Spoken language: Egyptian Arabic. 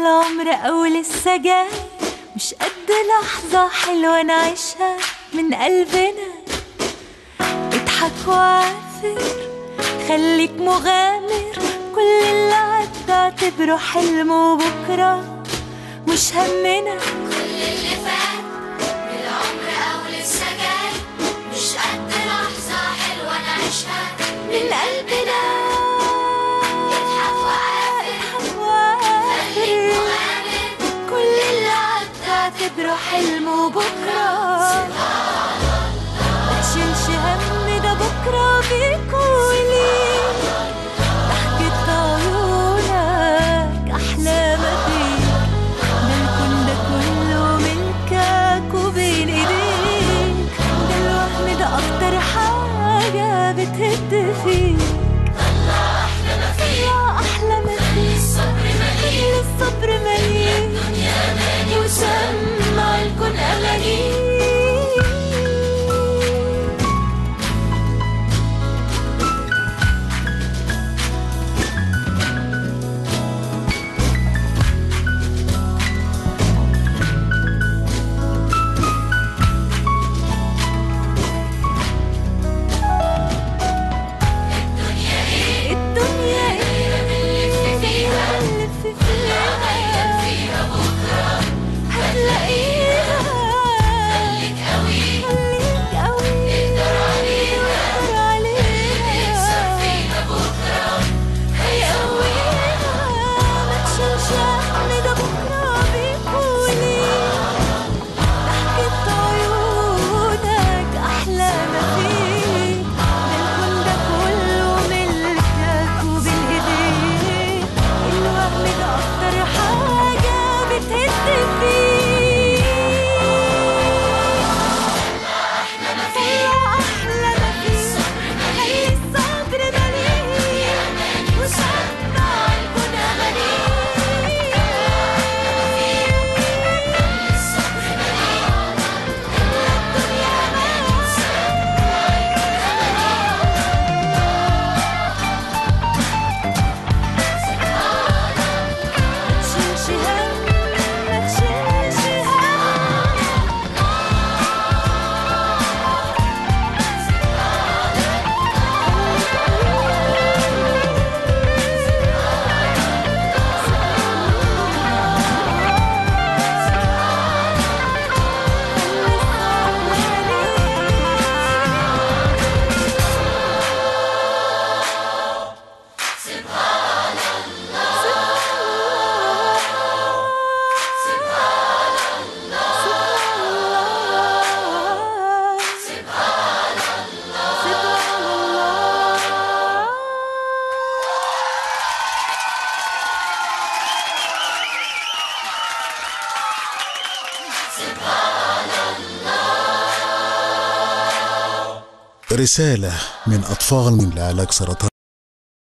العمر أو لسه جاي مش قد لحظة حلوة نعيشها من قلبنا اضحك وعافر خليك مغامر كل اللي عدى اعتبره حلم وبكرة مش همنا كل اللي فات بالعمر أو لسه جاي مش قد لحظة حلوة نعيشها من قلبنا اضحك وعافر اضحك خليك وعافر مغامر كل اللي عدى اعتبره حلم وبكرة ما تشيلش هم ده بكرة بيكون ليك ضحكة عيونك أحلى ما فيك ده الكون ده كله ملكك وبين ايديك ده الوهم ده أكتر حاجة بتهد فيك طلع أحلى ما فيك الصبر مليء كل الصبر مليء يا مالي وسمع الكون أماني الدنيا ايه اللي فيها اللي في فيها فيها بكرة هتلاقيها خليك قوي خليك قوي اقدر عليها اقدر عليها اكسب فيها بكرة هيقويها ما تشيلش هم ده بكرة بيكون ضحكة عيونك أحلى ما فيك ده الكون ده كله ملكك وبين إيديك الوهم ده أكتر حاجة بتهد فيك طلع أحلى ما فيك خلي الصبر مليء وسمع الكون أمانيك الصبر مليء الدنيا ما تشيلش هم ما تشيلش هم رسالة من أطفال من لعلاج سرطان